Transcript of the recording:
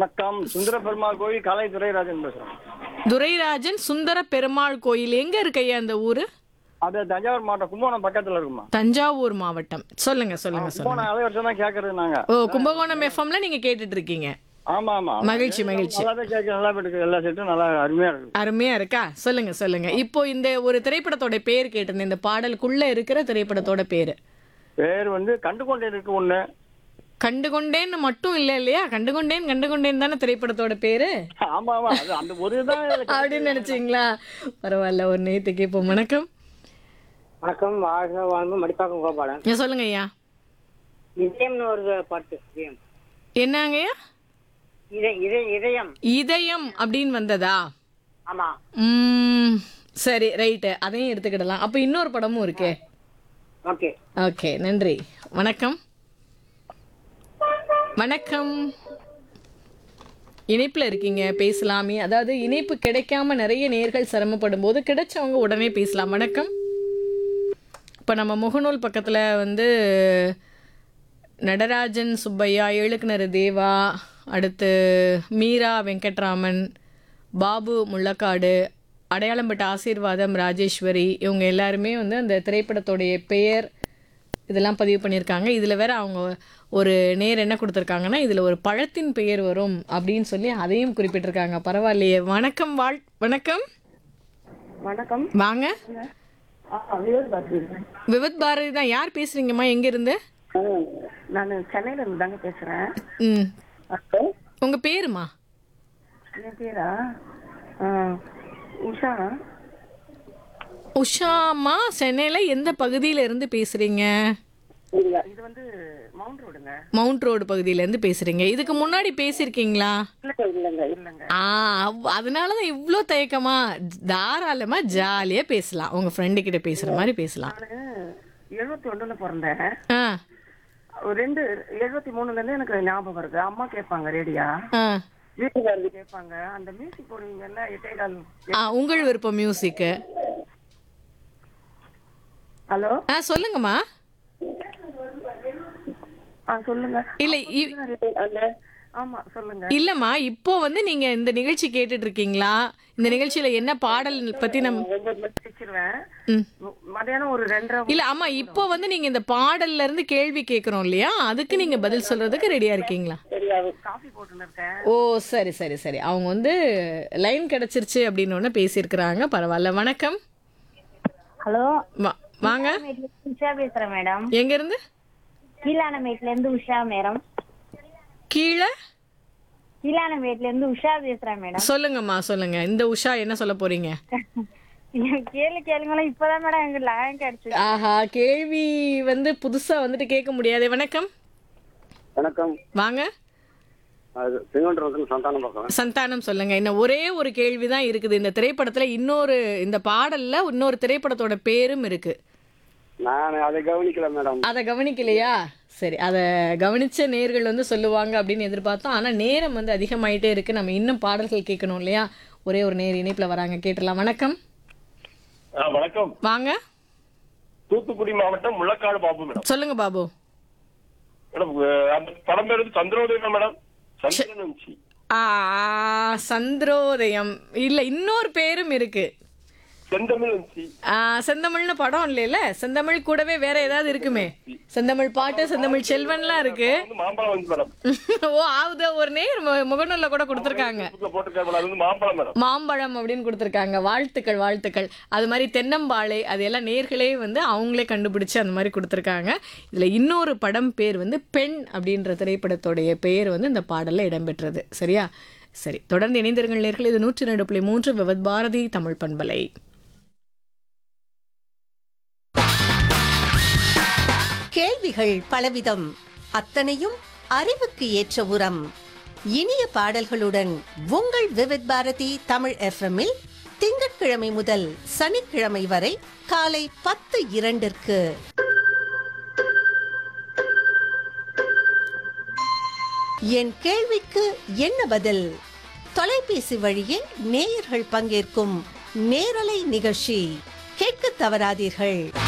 வணக்கம் சுந்தர பெருமாள் கோயில் கலை துரைராஜன் பேசுறேன் துரைராஜன் சுந்தர பெருமாள் கோயில் எங்க இருக்கு ஐயா அந்த ஊரு அது தஞ்சாவூர் மாவட்டம் கும்பகோணம் பக்கத்துல இருக்குமா தஞ்சாவூர் மாவட்டம் சொல்லுங்க சொல்லுங்க சொல்லுங்க கும்பகோணம் அதே வருஷம் தான் கேட்கறது நாங்க ஓ கும்பகோணம் எஃப்எம்ல நீங்க கேட்டுட்டு இருக்கீங்க ஆமா ஆமா மகிழ்ச்சி மகிழ்ச்சி நல்லா தான் கேட்க நல்லா இருக்கு எல்லா செட்டும் நல்லா அருமையா இருக்கு அருமையா இருக்கா சொல்லுங்க சொல்லுங்க இப்போ இந்த ஒரு திரைப்படத்தோட பேர் கேட்டிருந்தேன் இந்த பாடலுக்குள்ள இருக்கிற திரைப்படத்தோட பேரு பேர் வந்து கண்டு கொண்டே இருக்கு ஒண்ணு கண்டுகொண்டேன்னு மட்டும் இல்ல இல்லையா கண்டுகொண்டேன் கண்டுகொண்டேன் தானே திரைப்படத்தோட பேரு ஆமா ஆமா அது அந்த ஒரு தான் இதுல அப்படின்னு நினைச்சீங்களா பரவாயில்ல ஒரு நேத்து கேட்போம் வணக்கம் வணக்கம் வாழ்க வாழ்வு மடிப்பாக்கம் கோபாலன் ஏன் சொல்லுங்க ஐயா இதயம்னு ஒரு பாட்டு இதயம் என்னங்கய்யா இதை- இதை- இதயம் இதயம் அப்படின்னு வந்ததா ஆமா ம் சரி ரைட்டு அதையும் எடுத்துக்கிடலாம் அப்போ இன்னொரு படமும் இருக்கே ஓகே ஓகே நன்றி வணக்கம் வணக்கம் இணைப்பில் இருக்கீங்க பேசலாமே அதாவது இணைப்பு கிடைக்காம நிறைய நேர்கள் சிரமப்படும் போது கிடைச்சவங்க உடனே பேசலாம் வணக்கம் இப்போ நம்ம முகநூல் பக்கத்தில் வந்து நடராஜன் சுப்பையா எழுக்குனர் தேவா அடுத்து மீரா வெங்கட்ராமன் பாபு முள்ளக்காடு அடையாளம்பட்ட ஆசீர்வாதம் ராஜேஸ்வரி இவங்க எல்லாருமே வந்து அந்த திரைப்படத்துடைய பெயர் இதெல்லாம் பதிவு பண்ணியிருக்காங்க இதில் வேற அவங்க ஒரு நேர் என்ன கொடுத்துருக்காங்கன்னா இதில் ஒரு பழத்தின் பெயர் வரும் அப்படின்னு சொல்லி அதையும் குறிப்பிட்டிருக்காங்க பரவாயில்லையே வணக்கம் வாழ் வணக்கம் வணக்கம் வாங்க விவத் பாரதி தான் யார் பேசுறீங்கம்மா எங்கேருந்து நான் சென்னையில இருந்து தாங்க பேசுறேன் ம் உங்கள் பேருமா என் பேரா ஆ, உஷா உஷாமா சென்னையில் எந்த பகுதியில இருந்து பேசுறீங்க இது வந்து மவுண்ட் ரோடுங்க மவுண்ட் ரோடு பகுதியிலேருந்து பேசுறீங்க இதுக்கு முன்னாடி பேசியிருக்கீங்களா இல்லங்க இல்லங்க இல்லங்க ஆ அவ்- அதனால தான் இவ்வளோ தயக்கமா தாராளமா ஜாலியாக பேசலாம் உங்க ஃப்ரெண்டு கிட்ட பேசுற மாதிரி பேசலாம் நானு எழுபத்தி ஒண்ணுல பிறந்தேன் ஆ ஒரு ரெண்டு எழுபத்தி மூணுல இருந்து எனக்கு ஞாபகம் வருது அம்மா கேட்பாங்க ரேடியா ஆ வீட்டுக்காரங்க கேட்பாங்க அந்த மியூசிக் போடுவீங்கல்ல எட்டைகால் ஆ உங்கள் விருப்பம் மியூசிக்கு ஹலோ ஆ சொல்லுங்கம்மா ஆ சொல்லுங்க இல்லை இ- அல்ல ஆமா சொல்லுங்க இல்லம்மா இப்போ வந்து நீங்க இந்த நிகழ்ச்சி கேட்டுட்டு இருக்கீங்களா இந்த நிகழ்ச்சியில என்ன பாடல் பத்தி நம்ம ஒன்பது மணி வச்சிருவேன் ம். மதியானம் ஒரு ரெண்டரை இல்ல ஆமா இப்போ வந்து நீங்க இந்த பாடல்ல இருந்து கேள்வி கேக்குறோம் இல்லையா அதுக்கு நீங்க பதில் சொல்றதுக்கு ரெடியா இருக்கீங்களா தெரியாது காஃபி போட்டுன்னு இருக்கேன் ஓ சரி சரி சரி அவங்க வந்து லைன் கிடைச்சிருச்சு அப்படின்னு ஒன்று பேசியிருக்கிறாங்க பரவாயில்ல வணக்கம் ஹலோ வா- வாங்க உஷா பேசுறேன் மேடம் எங்க இருந்து கீழானமேட்ல இருந்து உஷா மேடம் கீழே கீழானமேட்ல இருந்து உஷா பேசுறேன் மேடம் சொல்லுங்கம்மா சொல்லுங்க இந்த உஷா என்ன சொல்ல போறீங்க கேள்வி கேளுங்களும் இப்பதான் மேடம் எங்க லைன் கிடைச்சு ஆஹா கேள்வி வந்து புதுசா வந்துட்டு கேட்க முடியாது வணக்கம் வணக்கம் வாங்க அது செங்கோட்டை சந்தானம் பார்க்கலாம் சந்தானம் சொல்லுங்க இன்னும் ஒரே ஒரு கேள்வி தான் இருக்குது இந்த திரைப்படத்துல இன்னொரு இந்த பாடல்ல இன்னொரு திரைப்படத்தோட பேரும் இருக்கு நான் அதை கவனிக்கல மேடம் அதை கவனிக்கலையா சரி அதை கவனிச்ச நேர்கள் வந்து சொல்லுவாங்க அப்படின்னு எதிர்பார்த்தோம் ஆனா நேரம் வந்து அதிகமாயிட்டே இருக்கு நம்ம இன்னும் பாடல்கள் கேட்கணும் இல்லையா ஒரே ஒரு நேர் இணைப்புல வராங்க கேட்டலாம் வணக்கம் வணக்கம் வாங்க தூத்துக்குடி மாவட்டம் முள்ளக்காடு பாபு மேடம் சொல்லுங்க பாபு மேடம் அஹ் அந்த படம் பேர் வந்து சந்திரோதயம் மேடம் சந்திரன் வந்துச்சு ஆ சந்திரோதயம் இல்ல இன்னொரு பேரும் இருக்கு செந்தமிழ் வந்துச்சு ஆ, செந்தமிழ்னு படம் இல்லைல்ல செந்தமிழ் கூடவே வேற ஏதாவது இருக்குமே செந்தமிழ் பாட்டு செந்தமிழ் செல்வன்லாம் இருக்கு வந்து மாம்பழம் வந்து மேடம் ஓ ஆகுது ஒரு நேர் மு- முகநூல்ல கூட கொடுத்துருக்காங்க புக்ல போட்டிருக்காரு மேடம் அது வந்து மாம்பழம் மேடம் மாம்பழம் அப்படின்னு கொடுத்துருக்காங்க வாழ்த்துக்கள் வாழ்த்துக்கள் அது மாதிரி தென்னம்பாளை அது எல்லாம் நேர்களே வந்து அவங்களே கண்டுபிடிச்சு அந்த மாதிரி கொடுத்துருக்காங்க இதில் இன்னொரு படம் பேர் வந்து பெண் அப்படின்ற திரைப்படத்துடைய பெயர் வந்து இந்த பாடலில் இடம்பெற்றது சரியா சரி தொடர்ந்து இணைந்திருங்கள் நேர்கள் இது நூற்றி ரெண்டு புள்ளி மூன்று விவத் பாரதி தமிழ் பண்பலை கேள்விகள் பலவிதம் அத்தனையும் அறிவுக்கு ஏற்ற உரம் இனிய பாடல்களுடன் உங்கள் விவித் பாரதி தமிழ் எஃப்எம்மில் திங்கட்கிழமை முதல் சனிக்கிழமை வரை காலை பத்து இரண்டிற்கு என் கேள்விக்கு என்ன பதில் தொலைபேசி வழியே நேயர்கள் பங்கேற்கும் நேரலை நிகழ்ச்சி கேட்க தவறாதீர்கள்